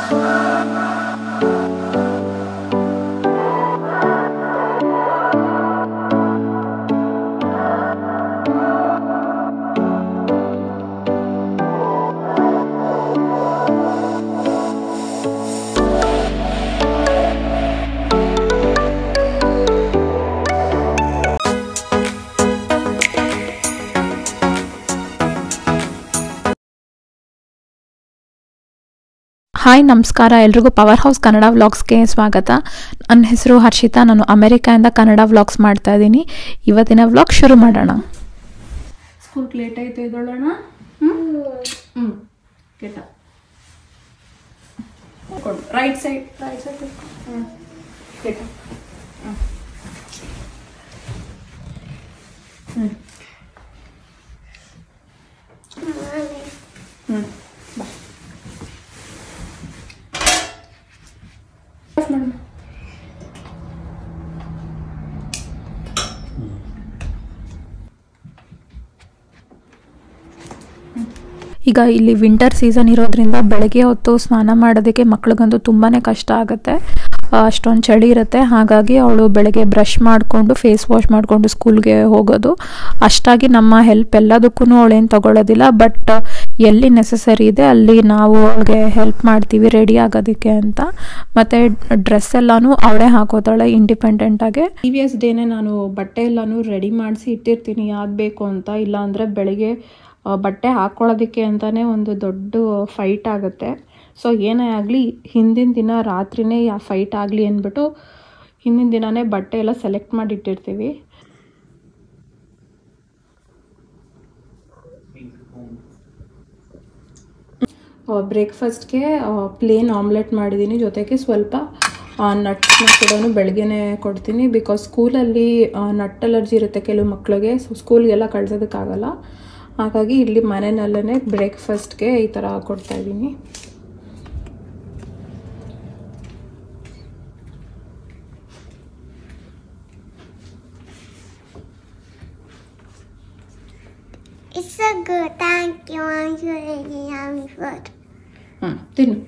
Hi ನಮಸ್ಕಾರ ಎಲ್ರಿಗೂ power house Kannada ವ್ಲಾಗ್ಸ್ಗೆ ಸ್ವಾಗತ ನನ್ನ ಹೆಸರು ಹರ್ಷಿತಾ ನಾನು ಅಮೆರಿಕಾಯಿಂದ ಕನ್ನಡ ವ್ಲಾಗ್ಸ್ ಮಾಡ್ತಾ ಇದ್ದೀನಿ ಇವತ್ತಿನ ವ್ಲಾಗ್ ಶುರು ಮಾಡೋಣ ಸ್ಕೂಲ್ಗೆ ಲೇಟ್ ಆಯ್ತು ಎದ್ದೋಳೋಣ ಹ್ಞೂ ಹ್ಞೂ ಕೆಟ್ಟ ಕೊಡು ರೈಟ್ ಸೈಡ್ ರೈಟ್ ಸೈಡ್ ಹ್ಞೂ ಕೆಟ್ಟ ಹ್ಞೂ ಹ್ಞೂ ಹ್ಞೂ ಬಾ ಆಫ್ ಮಾಡು. ಈಗ ಇಲ್ಲಿ ವಿಂಟರ್ ಸೀಸನ್ ಇರೋದ್ರಿಂದ ಬೆಳಗ್ಗೆ ಹೊತ್ತು ಸ್ನಾನ ಮಾಡೋದಕ್ಕೆ ಮಕ್ಳಿಗಂತೂ ತುಂಬಾ ಕಷ್ಟ ಆಗುತ್ತೆ ಅಷ್ಟೊಂದು ಚಳಿ ಇರುತ್ತೆ ಹಾಗಾಗಿ ಅವಳು ಬೆಳಗ್ಗೆ ಬ್ರಷ್ ಮಾಡಿಕೊಂಡು ಫೇಸ್ ವಾಶ್ ಮಾಡಿಕೊಂಡು ಸ್ಕೂಲ್ಗೆ ಹೋಗೋದು ಅಷ್ಟಾಗಿ ನಮ್ಮ ಹೆಲ್ಪ್ ಎಲ್ಲದಕ್ಕೂ ಅವಳೇನು ತಗೊಳ್ಳೋದಿಲ್ಲ ಬಟ್ ಎಲ್ಲಿ ನೆಸಸರಿ ಇದೆ ಅಲ್ಲಿ ನಾವು ಅವಳಿಗೆ ಹೆಲ್ಪ್ ಮಾಡ್ತೀವಿ ರೆಡಿ ಆಗೋದಕ್ಕೆ ಅಂತ ಮತ್ತು ಡ್ರೆಸ್ ಎಲ್ಲನೂ ಅವಳೇ ಹಾಕೋತಾಳೆ ಇಂಡಿಪೆಂಡೆಂಟಾಗಿ ಪ್ರೀವಿಯಸ್ ಡೇನೆ ನಾನು ಬಟ್ಟೆ ಎಲ್ಲನೂ ರೆಡಿ ಮಾಡಿಸಿ ಇಟ್ಟಿರ್ತೀನಿ ಯಾವ್ದು ಬೇಕು ಅಂತ ಇಲ್ಲ ಅಂದರೆ ಬೆಳಿಗ್ಗೆ ಆ, ಬಟ್ಟೆ ಹಾಕ್ಕೊಳ್ಳೋದಕ್ಕೆ ಅಂತಲೇ ಒಂದು ದೊಡ್ಡ ಫೈಟ್ ಆಗುತ್ತೆ ಸೊ ಏನೇ ಆಗಲಿ ಹಿಂದಿನ ದಿನ ರಾತ್ರಿನೇ ಯಾ ಫೈಟ್ ಆಗಲಿ ಅಂದ್ಬಿಟ್ಟು ಹಿಂದಿನ ದಿನನೇ ಬಟ್ಟೆ ಎಲ್ಲ ಸೆಲೆಕ್ಟ್ ಮಾಡಿ ಇಟ್ಟಿರ್ತೀವಿ ಬ್ರೇಕ್ಫಾಸ್ಟ್ಗೆ ಪ್ಲೇನ್ ಆಮ್ಲೆಟ್ ಮಾಡಿದ್ದೀನಿ ಜೊತೆಗೆ ಸ್ವಲ್ಪ ನಟ್ಸ್ನ ಕೂಡ ಬೆಳಗ್ಗೆನೇ ಕೊಡ್ತೀನಿ ಬಿಕಾಸ್ ಸ್ಕೂಲಲ್ಲಿ ನಟ್ ಅಲರ್ಜಿ ಇರುತ್ತೆ ಕೆಲವು ಮಕ್ಕಳಿಗೆ ಸೊ ಸ್ಕೂಲ್ಗೆಲ್ಲ ಕಳ್ಸೋದಕ್ಕಾಗಲ್ಲ ಹಾಗಾಗಿ ಇಲ್ಲಿ ಮನೆಯಲ್ಲೇ ಬ್ರೇಕ್ಫಾಸ್ಟ್ಗೆ ಈ ಥರ ಕೊಡ್ತಾ ಇದ್ದೀನಿ It's so good. Thank you. I'm really yummy food. ಹ್ಞೂ ತಿನ್ನು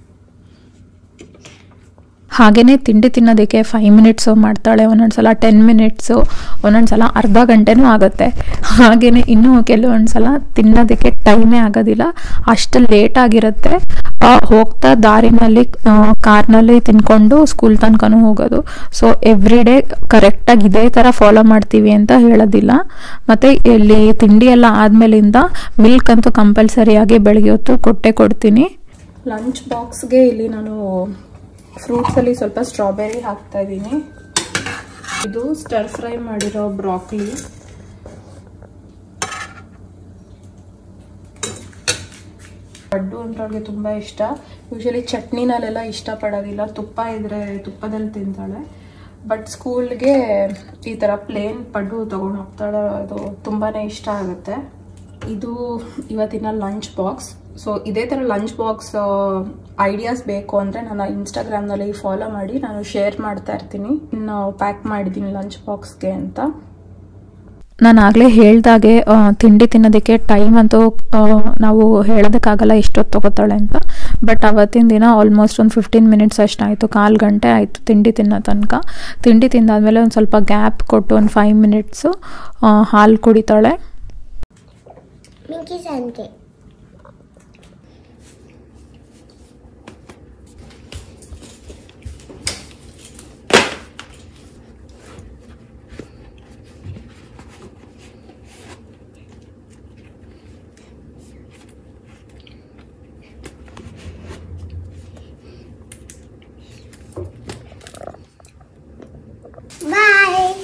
ಹಾಗೆಯೇ ತಿಂಡಿ ತಿನ್ನೋದಕ್ಕೆ ಫೈವ್ ಮಿನಿಟ್ಸು ಮಾಡ್ತಾಳೆ ಒಂದೊಂದು ಸಲ ಟೆನ್ ಮಿನಿಟ್ಸು ಒಂದೊಂದು ಸಲ ಅರ್ಧ ಗಂಟೆನೂ ಆಗುತ್ತೆ ಹಾಗೆಯೇ ಇನ್ನೂ ಕೆಲವೊಂದು ಸಲ ತಿನ್ನೋದಕ್ಕೆ ಟೈಮೇ ಆಗೋದಿಲ್ಲ ಅಷ್ಟು ಲೇಟ್ ಆಗಿರುತ್ತೆ ಆ, ಹೋಗ್ತಾ ದಾರಿನಲ್ಲಿ ಕಾರ್ನಲ್ಲಿ ತಿನ್ಕೊಂಡು ಸ್ಕೂಲ್ ತನಕನೂ ಹೋಗೋದು ಸೊ ಎವ್ರಿ ಡೇ ಕರೆಕ್ಟಾಗಿ ಇದೇ ಥರ ಫಾಲೋ ಮಾಡ್ತೀವಿ ಅಂತ ಹೇಳೋದಿಲ್ಲ ಮತ್ತು ಇಲ್ಲಿ ತಿಂಡಿ ಎಲ್ಲ ಆದಮೇಲಿಂದ ಮಿಲ್ಕ್ ಅಂತೂ ಕಂಪಲ್ಸರಿಯಾಗಿ ಬೆಳಗ್ಗೆ ಹೊತ್ತು ಕೊಟ್ಟೆ ಕೊಡ್ತೀನಿ ಲಂಚ್ ಬಾಕ್ಸ್ಗೆ ಇಲ್ಲಿ ನಾನು ಫ್ರೂಟ್ಸಲ್ಲಿ ಸ್ವಲ್ಪ ಸ್ಟ್ರಾಬೆರಿ ಹಾಕ್ತಾ ಇದ್ದೀನಿ ಇದು ಸ್ಟರ್ ಫ್ರೈ ಮಾಡಿರೋ ಬ್ರಾಕ್ಲಿ ಪಡ್ಡು ಅಂತ ಅವ್ಳಿಗೆ ತುಂಬ ಇಷ್ಟ ಯೂಶಲಿ ಚಟ್ನಿನಲ್ಲೆಲ್ಲ ಇಷ್ಟಪಡೋದಿಲ್ಲ ತುಪ್ಪ ಇದ್ರೆ ತುಪ್ಪದಲ್ಲಿ ತಿಂತಾಳೆ ಬಟ್ ಸ್ಕೂಲ್ಗೆ ಈ ಥರ ಪ್ಲೇನ್ ಪಡ್ಡು ತೊಗೊಂಡು ಹೋಗ್ತಾಳೆ ಅದು ತುಂಬಾ ಇಷ್ಟ ಆಗುತ್ತೆ ಇದು ಇವತ್ತಿನ ಲಂಚ್ ಬಾಕ್ಸ್ ಸೊ ಇದೇ ಥರ ಲಂಚ್ ಬಾಕ್ಸ್ ಐಡಿಯಾಸ್ ಬೇಕು ಅಂದರೆ ನಾನು ಇನ್ಸ್ಟಾಗ್ರಾಮ್ನಲ್ಲಿ ಫಾಲೋ ಮಾಡಿ ನಾನು ಶೇರ್ ಮಾಡ್ತಾ ಇರ್ತೀನಿ ಇನ್ನು ಪ್ಯಾಕ್ ಮಾಡಿದ್ದೀನಿ ಲಂಚ್ ಬಾಕ್ಸ್ಗೆ ಅಂತ ನಾನು ಆಗಲೇ ಹೇಳ್ದಾಗೆ ಆ, ತಿಂಡಿ ತಿನ್ನೋದಕ್ಕೆ ಟೈಮ್ ಅಂತೂ ಆ, ನಾವು ಹೇಳೋದಕ್ಕಾಗಲ್ಲ ಎಷ್ಟೊತ್ತು ತಗೋತಾಳೆ ಅಂತ ಬಟ್ ಅವತ್ತಿನ ದಿನ ಆಲ್ಮೋಸ್ಟ್ ಒಂದು ಫಿಫ್ಟೀನ್ ಮಿನಿಟ್ಸ್ ಅಷ್ಟಾಯಿತು ಕಾಲು ಗಂಟೆ ಆಯಿತು ತಿಂಡಿ ತಿನ್ನೋ ತನಕ ತಿಂಡಿ ತಿಂದಾದ್ಮೇಲೆ ಒಂದು ಸ್ವಲ್ಪ ಗ್ಯಾಪ್ ಕೊಟ್ಟು ಒಂದು ಫೈವ್ ಮಿನಿಟ್ಸು ಹಾಲು ಕುಡಿತಾಳೆ Minky Sante. Bye.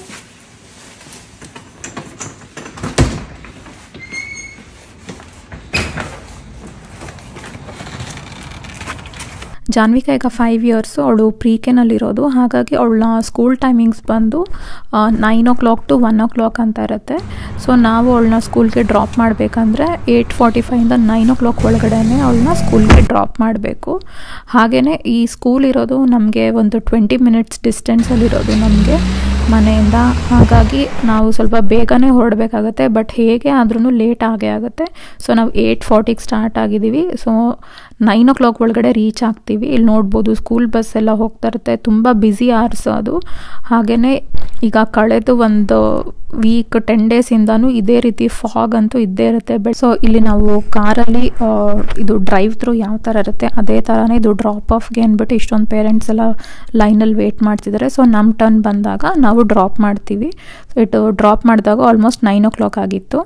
ಜಾನ್ವಿಕಾ ಈಗ ಫೈವ್ ಇಯರ್ಸು ಅವಳು ಪ್ರೀಕೆನಲ್ಲಿರೋದು ಹಾಗಾಗಿ ಅವಳ ಸ್ಕೂಲ್ ಟೈಮಿಂಗ್ಸ್ ಬಂದು nine o'clock to one o'clock ಅಂತ ಇರುತ್ತೆ ಸೊ ನಾವು ಅವಳನ್ನ ಸ್ಕೂಲ್ಗೆ ಡ್ರಾಪ್ ಮಾಡಬೇಕಂದ್ರೆ ಏಯ್ಟ್ ಫಾರ್ಟಿ ಫೈವಿಂದ ನೈನ್ ಓ ಕ್ಲಾಕ್ ಒಳಗಡೆನೆ ಅವಳನ್ನ ಸ್ಕೂಲ್ಗೆ ಡ್ರಾಪ್ ಮಾಡಬೇಕು ಹಾಗೆಯೇ ಈ ಸ್ಕೂಲ್ ಇರೋದು ನಮಗೆ ಒಂದು ಟ್ವೆಂಟಿ ಮಿನಿಟ್ಸ್ ಡಿಸ್ಟೆನ್ಸಲ್ಲಿರೋದು ನಮಗೆ ಮನೆಯಿಂದ ಹಾಗಾಗಿ ನಾವು ಸ್ವಲ್ಪ ಬೇಗನೆ ಹೊರಡಬೇಕಾಗತ್ತೆ ಬಟ್ ಹೇಗೆ ಆದ್ರೂ ಲೇಟ್ ಆಗೇ ಆಗುತ್ತೆ ಸೊ ನಾವು ಏಯ್ಟ್ ಫಾರ್ಟಿಗೆ ಸ್ಟಾರ್ಟ್ ಆಗಿದ್ದೀವಿ ಸೊ ನೈನ್ ಓ ಕ್ಲಾಕ್ ಒಳಗಡೆ ರೀಚ್ ಆಗ್ತೀವಿ ಇಲ್ಲಿ ನೋಡ್ಬೋದು ಸ್ಕೂಲ್ ಬಸ್ ಎಲ್ಲ ಹೋಗ್ತಾ ಇರುತ್ತೆ ತುಂಬ ಬ್ಯುಸಿ ಆರ್ಸ್ ಅದು ಹಾಗೆಯೇ ಈಗ ಕಳೆದು ಒಂದು ವೀಕ್ ಟೆನ್ ಡೇಸಿಂದನೂ ಇದೇ ರೀತಿ ಫಾಗ್ ಅಂತೂ ಇದ್ದೇ ಇರುತ್ತೆ ಬಟ್ ಸೊ ಇಲ್ಲಿ ನಾವು ಕಾರಲ್ಲಿ ಇದು ಡ್ರೈವ್ ಥ್ರೂ ಯಾವ ಥರ ಇರುತ್ತೆ ಅದೇ ಥರನೇ ಇದು ಡ್ರಾಪ್ ಆಫ್ಗೆ ಅಂದ್ಬಿಟ್ಟು ಇಷ್ಟೊಂದು ಪೇರೆಂಟ್ಸ್ ಎಲ್ಲ ಲೈನಲ್ಲಿ ವೇಟ್ ಮಾಡ್ತಿದ್ದಾರೆ ಸೊ ನಮ್ಮ ಟರ್ನ್ ಬಂದಾಗ ನಾವು ಡ್ರಾಪ್ ಮಾಡ್ತೀವಿ ಸೊ ಇಟ್ಟು ಡ್ರಾಪ್ ಮಾಡಿದಾಗ ಆಲ್ಮೋಸ್ಟ್ ನೈನ್ ಓ ಕ್ಲಾಕ್ ಆಗಿತ್ತು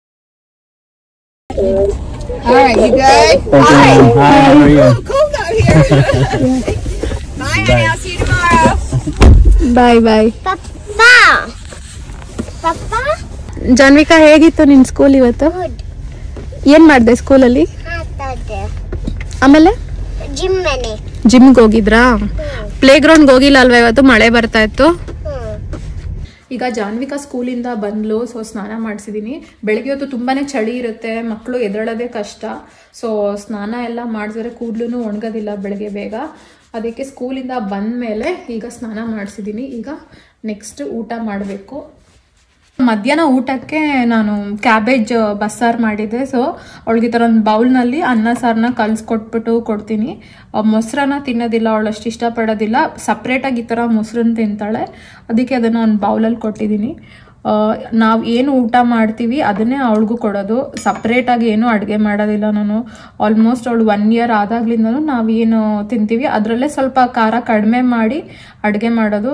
All right, you good? Hi, how are you? Cool out here. Bye, honey. I'll see you tomorrow. Bye bye Papa. Papa. Janvika ಹೇಗಿತ್ತು ನಿನ್ನ ಸ್ಕೂಲ್ ಇವತ್ತು Good. ಏನು ಮಾಡಿದೆ ಸ್ಕೂಲಲ್ಲಿ Hatade. ಆಮೇಲೆ Gym mane. ಜಿಮ್ಗೆ ಹೋಗಿದ್ರಾ ಪ್ಲೇ ಗ್ರೌಂಡ್ಗೆ ಹೋಗಿಲ್ಲ ಅಲ್ವಾ ಇವತ್ತು ಮಳೆ ಬರ್ತಾ ಇತ್ತು Hmm. ಈಗ ಜಾನ್ವಿಕಾ ಸ್ಕೂಲಿಂದ ಬಂದ್ಲು ಸೊ ಸ್ನಾನ ಮಾಡಿಸಿದ್ದೀನಿ ಬೆಳಗ್ಗೆ ಹೊತ್ತು ತುಂಬಾ ಚಳಿ ಇರುತ್ತೆ ಮಕ್ಕಳು ಎದ್ದೇಳೋದೇ ಕಷ್ಟ ಸೊ ಸ್ನಾನ ಎಲ್ಲ ಮಾಡಿಸಿದ್ರೆ ಕೂದಲು ಒಣಗೋದಿಲ್ಲ ಬೆಳಗ್ಗೆ ಬೇಗ ಅದಕ್ಕೆ ಸ್ಕೂಲಿಂದ ಬಂದ ಮೇಲೆ ಈಗ ಸ್ನಾನ ಮಾಡಿಸಿದ್ದೀನಿ ಈಗ ನೆಕ್ಸ್ಟ್ ಊಟ ಮಾಡಬೇಕು ಮಧ್ಯಾಹ್ನ ಊಟಕ್ಕೆ ನಾನು ಕ್ಯಾಬೇಜ್ ಬಸ್ಸಾರು ಮಾಡಿದ್ದೆ ಸೊ ಅವಳಿಗೆ ಈ ಥರ ಒಂದು ಬೌಲ್ನಲ್ಲಿ ಅನ್ನ ಸಾರನ್ನ ಕಲಿಸ್ಕೊಟ್ಬಿಟ್ಟು ಕೊಡ್ತೀನಿ ಆ ಮೊಸರನ್ನ ತಿನ್ನೋದಿಲ್ಲ ಅವಳು ಅಷ್ಟು ಇಷ್ಟಪಡೋದಿಲ್ಲ ಸಪ್ರೇಟಾಗಿ ಈ ಥರ ಮೊಸರನ್ನ ತಿಂತಾಳೆ ಅದಕ್ಕೆ ಅದನ್ನು ಒಂದು ಬೌಲಲ್ಲಿ ಕೊಟ್ಟಿದ್ದೀನಿ ನಾವು ಏನು ಊಟ ಮಾಡ್ತೀವಿ ಅದನ್ನೇ ಅವಳಿಗೂ ಕೊಡೋದು ಸಪ್ರೇಟಾಗಿ ಏನು ಅಡುಗೆ ಮಾಡೋದಿಲ್ಲ ನಾನು ಆಲ್ಮೋಸ್ಟ್ ಅವಳು ಒನ್ ಇಯರ್ ಆದಾಗ್ಲಿಂದನೂ ನಾವು ಏನು ತಿಂತೀವಿ ಅದರಲ್ಲೇ ಸ್ವಲ್ಪ ಖಾರ ಕಡಿಮೆ ಮಾಡಿ ಅಡುಗೆ ಮಾಡೋದು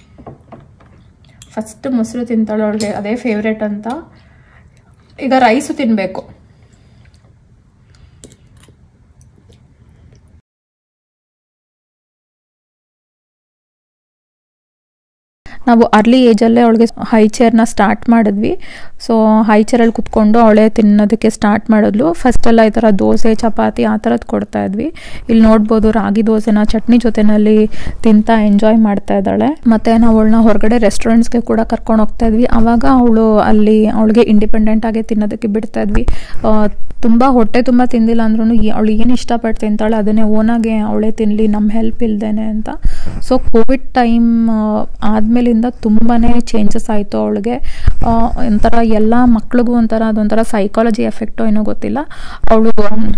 ಫಸ್ಟ್ ಮೊಸರು ತಿಂತಾಳೆ ಅವಳಿಗೆ ಅದೇ ಫೇವ್ರೇಟ್ ಅಂತ ಈಗ ರೈಸು ತಿನ್ನಬೇಕು ನಾವು ಅರ್ಲಿ ಏಜಲ್ಲೇ ಅವಳಿಗೆ ಹೈ ಚೇರ್ನ ಸ್ಟಾರ್ಟ್ ಮಾಡಿದ್ವಿ ಸೊ ಹೈ ಚೇರಲ್ಲಿ ಕುತ್ಕೊಂಡು ಅವಳೇ ತಿನ್ನೋದಕ್ಕೆ ಸ್ಟಾರ್ಟ್ ಮಾಡಿದ್ಲು ಫಸ್ಟೆಲ್ಲ ಈ ಥರ ದೋಸೆ ಚಪಾತಿ ಆ ಥರದ್ದು ಕೊಡ್ತಾ ಇದ್ವಿ ಇಲ್ಲಿ ನೋಡ್ಬೋದು ರಾಗಿ ದೋಸೆನ ಚಟ್ನಿ ಜೊತೆನಲ್ಲಿ ತಿಂತಾ ಎಂಜಾಯ್ ಮಾಡ್ತಾ ಇದ್ದಾಳೆ ಮತ್ತು ನಾವು ಅವಳನ್ನ ಹೊರಗಡೆ ರೆಸ್ಟೋರೆಂಟ್ಸ್ಗೆ ಕೂಡ ಕರ್ಕೊಂಡು ಹೋಗ್ತಾ ಇದ್ವಿ ಆವಾಗ ಅವಳು ಅಲ್ಲಿ ಅವಳಿಗೆ ಇಂಡಿಪೆಂಡೆಂಟ್ ಆಗಿ ತಿನ್ನೋದಕ್ಕೆ ಬಿಡ್ತಾ ಇದ್ವಿ ಆ, ತುಂಬ ಹೊಟ್ಟೆ ತುಂಬ ತಿಂದಿಲ್ಲ ಅಂದ್ರೂ ಅವಳು ಏನು ಇಷ್ಟಪಟ್ಟು ತಿಂತಾಳೆ ಅದನ್ನೇ ಓನಾಗೆ ಅವಳೇ ತಿನ್ನಲಿ ನಮ್ಮ ಹೆಲ್ಪ್ ಇಲ್ದೇನೆ ಅಂತ ಸೊ ಕೋವಿಡ್ ಟೈಮ್ ಆದಮೇಲಿಂದ ತುಂಬಾ ಚೇಂಜಸ್ ಆಯಿತು ಅವಳಿಗೆ ಒಂಥರ ಎಲ್ಲ ಮಕ್ಳಿಗೂ ಒಂಥರ ಅದೊಂಥರ ಸೈಕಾಲಜಿ ಎಫೆಕ್ಟೋ ಏನೋ ಗೊತ್ತಿಲ್ಲ ಅವಳು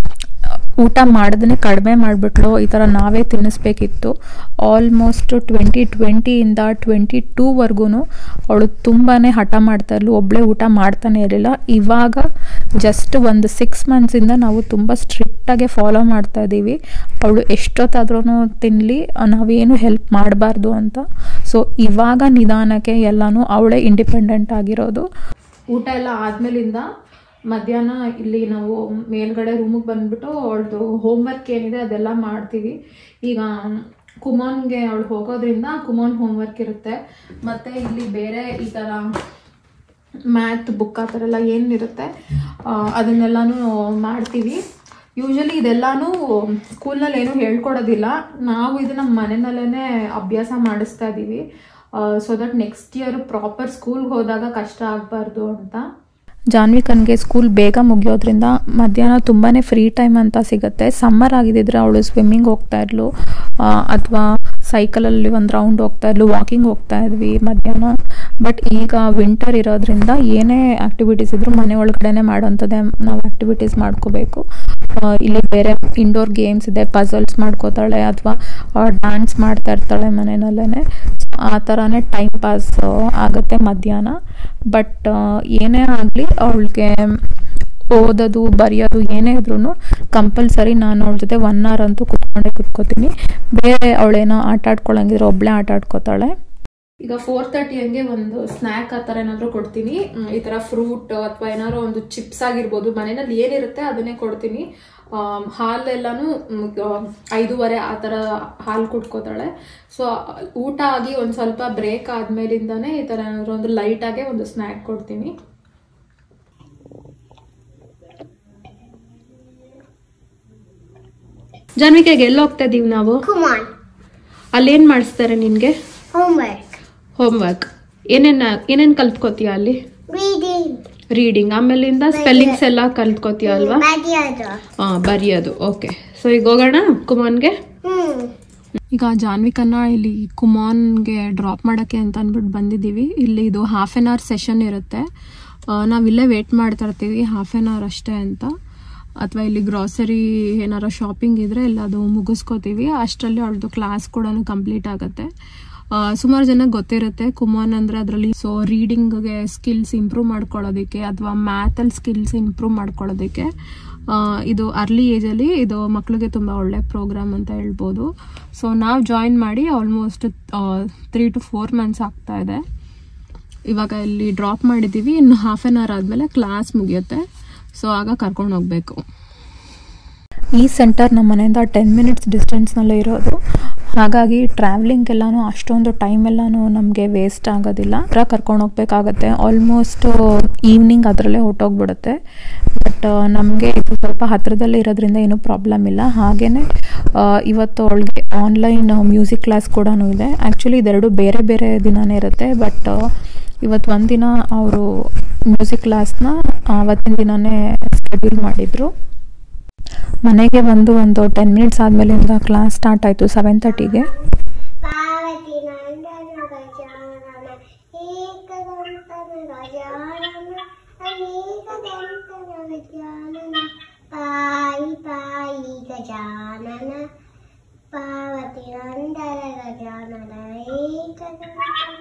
ಊಟ ಮಾಡೋದನ್ನೇ ಕಡಿಮೆ ಮಾಡಿಬಿಟ್ಲು ಈ ಥರ ನಾವೇ ತಿನ್ನಿಸ್ಬೇಕಿತ್ತು ಆಲ್ಮೋಸ್ಟ್ ಟ್ವೆಂಟಿ ಟ್ವೆಂಟಿಯಿಂದ ಟ್ವೆಂಟಿ ಟೂವರೆಗೂ ಅವಳು ತುಂಬಾ ಹಠ ಮಾಡ್ತಾ ಇದ್ಲು ಒಬ್ಬಳೇ ಊಟ ಮಾಡ್ತಾನೆ ಇರಲಿಲ್ಲ ಇವಾಗ ಜಸ್ಟ್ ಒಂದು ಸಿಕ್ಸ್ ಮಂತ್ಸಿಂದ ನಾವು ತುಂಬ ಸ್ಟ್ರಿಕ್ಟಾಗೆ ಫಾಲೋ ಮಾಡ್ತಾ ಇದ್ದೀವಿ ಅವಳು ಎಷ್ಟೊತ್ತಾದ್ರೂ ತಿನ್ನಲಿ ನಾವೇನು ಹೆಲ್ಪ್ ಮಾಡಬಾರ್ದು ಅಂತ ಸೊ ಇವಾಗ ನಿಧಾನಕ್ಕೆ ಎಲ್ಲನೂ ಅವಳೇ ಇಂಡಿಪೆಂಡೆಂಟ್ ಆಗಿರೋದು ಊಟ ಎಲ್ಲ ಆದ್ಮೇಲಿಂದ ಮಧ್ಯಾಹ್ನ ಇಲ್ಲಿ ನಾವು ಮೇಲ್ಗಡೆ ರೂಮಿಗೆ ಬಂದ್ಬಿಟ್ಟು ಅವಳದು ಹೋಮ್ವರ್ಕ್ ಏನಿದೆ ಅದೆಲ್ಲ ಮಾಡ್ತೀವಿ ಈಗ ಕುಮಾನ್ಗೆ ಅವಳು ಹೋಗೋದ್ರಿಂದ ಕುಮಾನ್ ಹೋಮ್ವರ್ಕ್ ಇರುತ್ತೆ ಮತ್ತು ಇಲ್ಲಿ ಬೇರೆ ಈ ಥರ ಮ್ಯಾಥ್ ಬುಕ್ ಆ ಥರ ಎಲ್ಲ ಏನಿರುತ್ತೆ ಆ, ಅದನ್ನೆಲ್ಲನೂ ಮಾಡ್ತೀವಿ ಯೂಶಲಿ ಇದೆಲ್ಲನೂ ಸ್ಕೂಲ್ನಲ್ಲಿ ಏನೂ ಹೇಳ್ಕೊಡೋದಿಲ್ಲ ನಾವು ಇದನ್ನ ಮನೆಯಲ್ಲೇ ಅಭ್ಯಾಸ ಮಾಡಿಸ್ತಾ ಇದ್ದೀವಿ so that next year proper ಸ್ಕೂಲ್ಗೆ ಹೋದಾಗ ಕಷ್ಟ ಆಗಬಾರ್ದು ಅಂತ ಜಾನ್ವಿಕನ್ಗೆ ಸ್ಕೂಲ್ ಬೇಗ ಮುಗಿಯೋದ್ರಿಂದ ಮಧ್ಯಾಹ್ನ ತುಂಬಾ ಫ್ರೀ ಟೈಮ್ ಅಂತ ಸಿಗುತ್ತೆ ಸಮ್ಮರ್ ಆಗಿದ್ದಿದ್ರೆ ಅವಳು ಸ್ವಿಮ್ಮಿಂಗ್ ಹೋಗ್ತಾ ಇದ್ಲು ಅಥವಾ ಸೈಕಲಲ್ಲಿ ಒಂದು ರೌಂಡ್ ಹೋಗ್ತಾ ಇದ್ಲು ವಾಕಿಂಗ್ ಹೋಗ್ತಾ ಇದ್ವಿ ಮಧ್ಯಾಹ್ನ ಬಟ್ ಈಗ ವಿಂಟರ್ ಇರೋದ್ರಿಂದ ಏನೇ ಆ್ಯಕ್ಟಿವಿಟೀಸ್ ಇದ್ರೂ ಮನೆ ಒಳಗಡೆನೆ ಮಾಡೋಂಥದ್ದೇ ನಾವು ಆ್ಯಕ್ಟಿವಿಟೀಸ್ ಮಾಡ್ಕೋಬೇಕು ಆ, ಇಲ್ಲಿ ಬೇರೆ ಇಂಡೋರ್ ಗೇಮ್ಸ್ ಇದೆ ಪಝಲ್ಸ್ ಮಾಡ್ಕೋತಾಳೆ ಅಥವಾ ಡ್ಯಾನ್ಸ್ ಮಾಡ್ತಾ ಇರ್ತಾಳೆ ಮನೆಯಲ್ಲೇ ಆ ಥರನೇ ಟೈಮ್ ಪಾಸ್ ಆಗುತ್ತೆ ಮಧ್ಯಾಹ್ನ ಬಟ್ ಏನೇ ಆಗಲಿ ಅವಳಿಗೆ ಓದೋದು ಬರೆಯೋದು ಏನೇ ಇದ್ರೂ ಕಂಪಲ್ಸರಿ ನಾನು ಅವಳ ಜೊತೆ ಒನ್ ಅವರ್ ಅಂತೂ ಕುತ್ಕೊಂಡೇ ಕುತ್ಕೋತೀನಿ ಬೇರೆ ಅವಳೇನೋ ಆಟ ಆಡ್ಕೊಳಂಗಿದ್ರೆ ಒಬ್ಬಳೇ ಆಟ ಆಡ್ಕೋತಾಳೆ ಈಗ ಫೋರ್ ತರ್ಟಿ ಹಂಗೆ ಒಂದು ಸ್ನ್ಯಾಕ್ ಆ ಥರ ಏನಾದರೂ ಕೊಡ್ತೀನಿ ಮ್, ಈ ಥರ ಫ್ರೂಟ್ ಅಥವಾ ಏನಾದ್ರು ಒಂದು ಚಿಪ್ಸ್ ಆಗಿರ್ಬೋದು ಮನೆಯಲ್ಲಿ ಏನಿರುತ್ತೆ ಅದನ್ನೇ ಕೊಡ್ತೀನಿ ಆಮ್, ಹಾಲೆಲ್ಲಾನು ಮ್, ಆ, ಐದೂವರೆ ಆ ಥರ ಹಾಲು ಕುಡ್ಕೋತಾಳೆ ಸೊ ಊಟ ಆಗಿ ಒಂದು ಸ್ವಲ್ಪ ಬ್ರೇಕ್ ಆದ್ಮೇಲಿಂದಾನೇ ಈ ಥರ ಏನಾದ್ರು ಒಂದು ಲೈಟಾಗೆ ಒಂದು ಸ್ನ್ಯಾಕ್ ಕೊಡ್ತೀನಿ ಜಾನ್ವಿಕೆಗೆ ಎಲ್ಲಿ ಹೋಗ್ತಾ ಇದೀವಿ ನಾವು Come on. ಅಲ್ಲೇನು ಮಾಡಿಸ್ತಾರೆ ನಿನಗೆ Homework. ಹೋಮ್ವರ್ಕ್ ಏನೇನು ಏನೇನು ಕಲ್ತ್ಕೋತೀಯ ಅಲ್ಲಿ Reading. ರೀಡಿಂಗ್ ಆಮೇಲಿಂದ ಸ್ಪೆಲ್ಲಿಂಗ್ಸ್ ಎಲ್ಲ ಕಲ್ತ್ಕೋತೀಯ ಅಲ್ವಾ Mariada. ಹಾಂ ಬರೆಯೋದು ಓಕೆ ಸೊ ಈಗ ಹೋಗೋಣ ಕುಮಾನ್ಗೆ Hmm. ಈಗ ಜಾನ್ವಿಕನ್ನ ಇಲ್ಲಿ ಕುಮಾನ್ಗೆ ಡ್ರಾಪ್ ಮಾಡೋಕ್ಕೆ ಅಂತ ಅಂದ್ಬಿಟ್ಟು ಬಂದಿದ್ದೀವಿ ಇಲ್ಲಿ ಇದು ಹಾಫ್ ಆನ್ ಅವರ್ ಸೆಷನ್ ಇರುತ್ತೆ ಆ, ನಾವಿಲ್ಲೇ ವೇಟ್ ಮಾಡ್ತಾ ಇರ್ತೀವಿ ಹಾಫ್ ಆನ್ ಅವರ್ ಅಷ್ಟೇ ಅಂತ ಅಥವಾ ಇಲ್ಲಿ ಗ್ರಾಸರಿ ಏನಾರ ಶಾಪಿಂಗ್ ಇದ್ರೆ ಎಲ್ಲ ಅದು ಮುಗಿಸ್ಕೋತೀವಿ ಅಷ್ಟರಲ್ಲಿ ಅವಳದು ಕ್ಲಾಸ್ ಕೂಡ ಕಂಪ್ಲೀಟ್ ಆಗುತ್ತೆ ಸುಮಾರು ಜನಕ್ಕೆ ಗೊತ್ತಿರುತ್ತೆ ಕುಮಾನ್ ಅಂದರೆ ಅದರಲ್ಲಿ ಸೊ ರೀಡಿಂಗ್ಗೆ ಸ್ಕಿಲ್ಸ್ ಇಂಪ್ರೂವ್ ಮಾಡ್ಕೊಳ್ಳೋದಕ್ಕೆ ಅಥವಾ ಮ್ಯಾಥಲ್ಲಿ ಸ್ಕಿಲ್ಸ್ ಇಂಪ್ರೂವ್ ಮಾಡ್ಕೊಳ್ಳೋದಕ್ಕೆ ಆ, ಇದು ಅರ್ಲಿ ಏಜಲ್ಲಿ ಇದು ಮಕ್ಕಳಿಗೆ ತುಂಬ ಒಳ್ಳೆ ಪ್ರೋಗ್ರಾಮ್ ಅಂತ ಹೇಳ್ಬೋದು ಸೊ ನಾವು ಜಾಯಿನ್ ಮಾಡಿ almost three to four months ಆಗ್ತಾ ಇದೆ ಇವಾಗ ಇಲ್ಲಿ ಡ್ರಾಪ್ ಮಾಡಿದ್ದೀವಿ ಇನ್ನು ಹಾಫ್ ಆನ್ ಅವರ್ ಆದಮೇಲೆ ಕ್ಲಾಸ್ ಮುಗಿಯುತ್ತೆ ಸೊ ಆಗ ಕರ್ಕೊಂಡು ಹೋಗಬೇಕು ಈ ಸೆಂಟರ್ ನಮ್ಮ ಮನೆಯಿಂದ ಟೆನ್ ಮಿನಿಟ್ಸ್ ಡಿಸ್ಟೆನ್ಸ್ನಲ್ಲೇ ಇರೋದು ಹಾಗಾಗಿ ಟ್ರಾವೆಲಿಂಗ್ ಎಲ್ಲಾನು ಅಷ್ಟೊಂದು ಟೈಮ್ ಎಲ್ಲಾನು ನಮಗೆ ವೇಸ್ಟ್ ಆಗೋದಿಲ್ಲ ಹತ್ರ ಕರ್ಕೊಂಡು ಹೋಗ್ಬೇಕಾಗತ್ತೆ ಆಲ್ಮೋಸ್ಟ್ ಈವ್ನಿಂಗ್ ಅದರಲ್ಲೇ ಹೊಟ್ಟೋಗ್ಬಿಡುತ್ತೆ ಬಟ್ ನಮಗೆ ಇದು ಸ್ವಲ್ಪ ಹತ್ರದಲ್ಲೇ ಇರೋದ್ರಿಂದ ಏನೂ ಪ್ರಾಬ್ಲಮ್ ಇಲ್ಲ ಹಾಗೆಯೇ ಇವತ್ತು ಅವಳಿಗೆ ಆನ್ಲೈನ್ ಮ್ಯೂಸಿಕ್ ಕ್ಲಾಸ್ ಕೂಡ ಇದೆ ಆ್ಯಕ್ಚುಲಿ ಇದೆರಡು ಬೇರೆ ಬೇರೆ ದಿನನೇ ಇರುತ್ತೆ ಬಟ್ ಇವತ್ತು ಒಂದಿನ ಅವರು ಮ್ಯೂಸಿಕ್ ಕ್ಲಾಸ್ನ ಆವತ್ತಿನ ದಿನನೇ ಶೆಡ್ಯೂಲ್ ಮಾಡಿದರು ಮನೆಗೆ ಬಂದು ಒಂದು ಟೆನ್ ಮಿನಿಟ್ಸ್ ಆದಮೇಲಿಂದ ಕ್ಲಾಸ್ ಸ್ಟಾರ್ಟ್ ಆಯಿತು ಸೆವೆನ್ ತರ್ಟಿಗೆ ಪಾರ್ವತಿ ನಂದನ ಗಜಾನನ ಏಕದಂತನ ಗಜಾನನ ಅನೇಕದಂತನ ಗಜಾನನ ಪಾಯಿ ಪಾಯಿ ಗಜಾನನ ಪಾರ್ವತಿ ನಂದನ ಗಜಾನನ ಏಕದಂತನ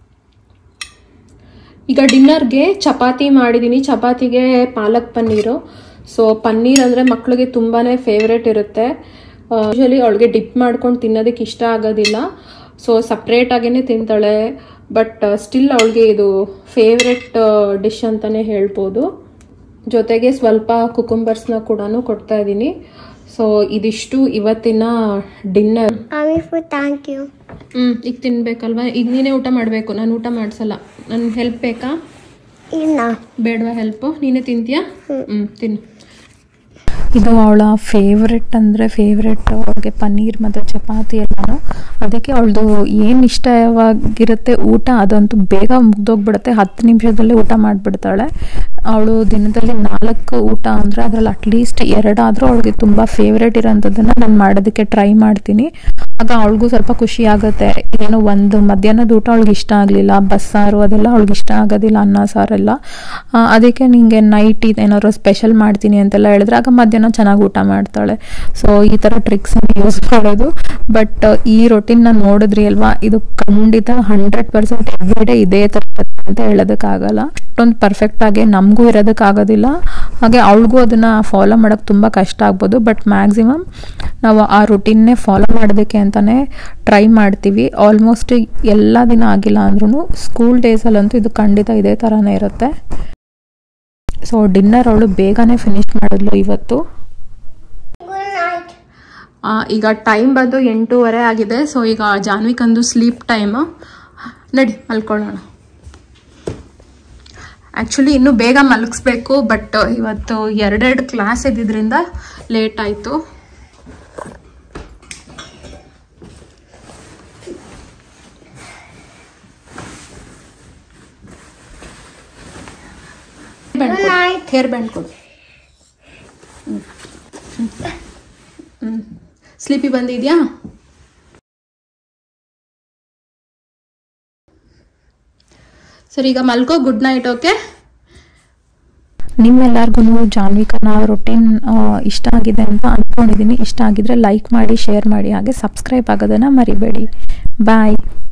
ಈಗ ಡಿನ್ನರ್ಗೆ ಚಪಾತಿ ಮಾಡಿದ್ದೀನಿ ಚಪಾತಿಗೆ ಪಾಲಕ್ ಪನ್ನೀರು ಸೊ ಪನ್ನೀರ್ ಅಂದರೆ ಮಕ್ಕಳಿಗೆ ತುಂಬಾ ಫೇವ್ರೇಟ್ ಇರುತ್ತೆ ಯೂಶಲಿ ಅವಳಿಗೆ ಡಿಪ್ ಮಾಡ್ಕೊಂಡು ತಿನ್ನೋದಕ್ಕೆ ಇಷ್ಟ ಆಗೋದಿಲ್ಲ ಸೊ ಸಪ್ರೇಟಾಗೇ ತಿಂತಾಳೆ ಬಟ್ ಸ್ಟಿಲ್ ಅವಳಿಗೆ ಇದು ಫೇವ್ರೆಟ್ ಡಿಶ್ ಅಂತಲೇ ಹೇಳ್ಬೋದು ಜೊತೆಗೆ ಸ್ವಲ್ಪ ಕುಕುಂಬರ್ಸ್ನ ಕೂಡ ಕೊಡ್ತಾ ಇದ್ದೀನಿ ಸೊ ಇದಿಷ್ಟು ಇವತ್ತಿನ dinner Mommy food, thank you. ಹ್ಞೂ ಈಗ ತಿನ್ಬೇಕಲ್ವಾ ಈಗ ನೀನೇ ಊಟ ಮಾಡಬೇಕು ನಾನು ಊಟ ಮಾಡಿಸಲ್ಲ ನನ್ನ ಹೆಲ್ಪ್ ಬೇಕಾ ಇಲ್ಲ ಬೇಡವಾ ಹೆಲ್ಪು ನೀನೇ ತಿಂತೀಯಾ ಹ್ಞೂ ತಿನ್ನು ಇದು ಅವಳ ಫೇವ್ರೆಟ್ ಅಂದರೆ ಫೇವ್ರೆಟ್ ಅವಳಿಗೆ ಪನ್ನೀರ್ ಮತ್ತು ಚಪಾತಿ ಎಲ್ಲನೂ ಅದಕ್ಕೆ ಅವಳದು ಏನು ಇಷ್ಟವಾಗಿರುತ್ತೆ ಊಟ ಅದಂತೂ ಬೇಗ ಮುಗ್ದೋಗ್ಬಿಡುತ್ತೆ ಹತ್ತು ನಿಮಿಷದಲ್ಲೇ ಊಟ ಮಾಡಿಬಿಡ್ತಾಳೆ ಅವಳು ದಿನದಲ್ಲಿ ನಾಲ್ಕು ಊಟ ಅಂದರೆ ಅದರಲ್ಲಿ ಅಟ್ಲೀಸ್ಟ್ ಎರಡಾದರೂ ಅವಳಿಗೆ ತುಂಬ ಫೇವ್ರೇಟ್ ಇರೋಂಥದ್ದನ್ನು ನಾನು ಮಾಡೋದಕ್ಕೆ ಟ್ರೈ ಮಾಡ್ತೀನಿ ಆಗ ಅವಳಿಗೂ ಸ್ವಲ್ಪ ಖುಷಿ ಆಗುತ್ತೆ ಏನೋ ಒಂದು ಮಧ್ಯಾಹ್ನದ ಊಟ ಅವಳಿಗೆ ಇಷ್ಟ ಆಗಲಿಲ್ಲ ಬಸ್ಸಾರು ಅದೆಲ್ಲ ಅವಳಿಗೆ ಇಷ್ಟ ಆಗೋದಿಲ್ಲ ಅನ್ನ ಸಾರೆಲ್ಲ ಆ, ಅದಕ್ಕೆ ನಿಂಗೆ ನೈಟ್ ಏನಾದ್ರು ಸ್ಪೆಷಲ್ ಮಾಡ್ತೀನಿ ಅಂತೆಲ್ಲ ಹೇಳಿದ್ರೆ ಆಗ ಮಧ್ಯಾಹ್ನ ಚೆನ್ನಾಗಿ ಊಟ ಮಾಡ್ತಾಳೆ ಸೊ ಈ ಥರ ಟ್ರಿಕ್ಸನ್ನು ಯೂಸ್ ಮಾಡೋದು ಬಟ್ ಈ ರೊಟೀನ್ನ ನೋಡಿದ್ರಿ ಅಲ್ವಾ ಇದು ಖಂಡಿತ ಹಂಡ್ರೆಡ್ ಪರ್ಸೆಂಟ್ ಎವ್ರಿಡೇ ಇದೇ ಥರ ಇರುತ್ತೆ ಅಂತ ಹೇಳೋದಕ್ಕಾಗಲ್ಲ ಅಷ್ಟೊಂದು ಪರ್ಫೆಕ್ಟಾಗಿ ನಮಗೂ ಇರೋದಕ್ಕಾಗೋದಿಲ್ಲ ಹಾಗೆ ಅವಳಿಗೂ ಅದನ್ನು ಫಾಲೋ ಮಾಡೋಕ್ಕೆ ತುಂಬ ಕಷ್ಟ ಆಗ್ಬೋದು ಬಟ್ ಮ್ಯಾಕ್ಸಿಮಮ್ ನಾವು ಆ ರುಟೀನ್ನೇ ಫಾಲೋ ಮಾಡೋದಕ್ಕೆ ಅಂತಲೇ ಟ್ರೈ ಮಾಡ್ತೀವಿ ಆಲ್ಮೋಸ್ಟ್ ಎಲ್ಲ ದಿನ ಆಗಿಲ್ಲ ಅಂದ್ರೂ ಸ್ಕೂಲ್ ಡೇಸಲ್ಲಂತೂ ಇದು ಖಂಡಿತ ಇದೇ ಥರನೇ ಇರುತ್ತೆ ಸೊ ಡಿನ್ನರ್ ಅವಳು ಬೇಗನೆ ಫಿನಿಶ್ ಮಾಡಿದ್ಲು ಇವತ್ತು Good night. ಆ, ಈಗ ಟೈಮ್ ಬಂದು ಎಂಟೂವರೆ ಆಗಿದೆ ಸೊ ಈಗ ಜಾನ್ವಿಕಂದು ಸ್ಲೀಪ್ ಟೈಮ್ ನಡಿ ಮಲ್ಕೊಳ್ಳೋಣ ಆ್ಯಕ್ಚುಲಿ ಇನ್ನೂ ಬೇಗ ಮಲಗಿಸ್ಬೇಕು ಬಟ್ ಇವತ್ತು ಎರಡೆರಡು ಕ್ಲಾಸ್ ಇದ್ದಿದ್ರಿಂದ ಲೇಟ್ ಆಯಿತು ಹೇರ್ ಬ್ಯಾಂಡ್ ಕೊಡು ಸ್ಲೀಪಿ ಬಂದಿದ್ಯಾ ಸರಿ ಈಗ ಮಲ್ಕೋ ಗುಡ್ ನೈಟ್ ಓಕೆ ನಿಮ್ಮೆಲ್ಲರಿಗೂ ಜಾನ್ವಿಕನ ರೊಟೀನ್ ಇಷ್ಟ ಆಗಿದೆ ಅಂತ ಅಂದ್ಕೊಂಡಿದ್ದೀನಿ ಇಷ್ಟ ಆಗಿದ್ರೆ ಲೈಕ್ ಮಾಡಿ ಶೇರ್ ಮಾಡಿ ಹಾಗೆ ಸಬ್ಸ್ಕ್ರೈಬ್ ಆಗೋದನ್ನು ಮರಿಬೇಡಿ ಬಾಯ್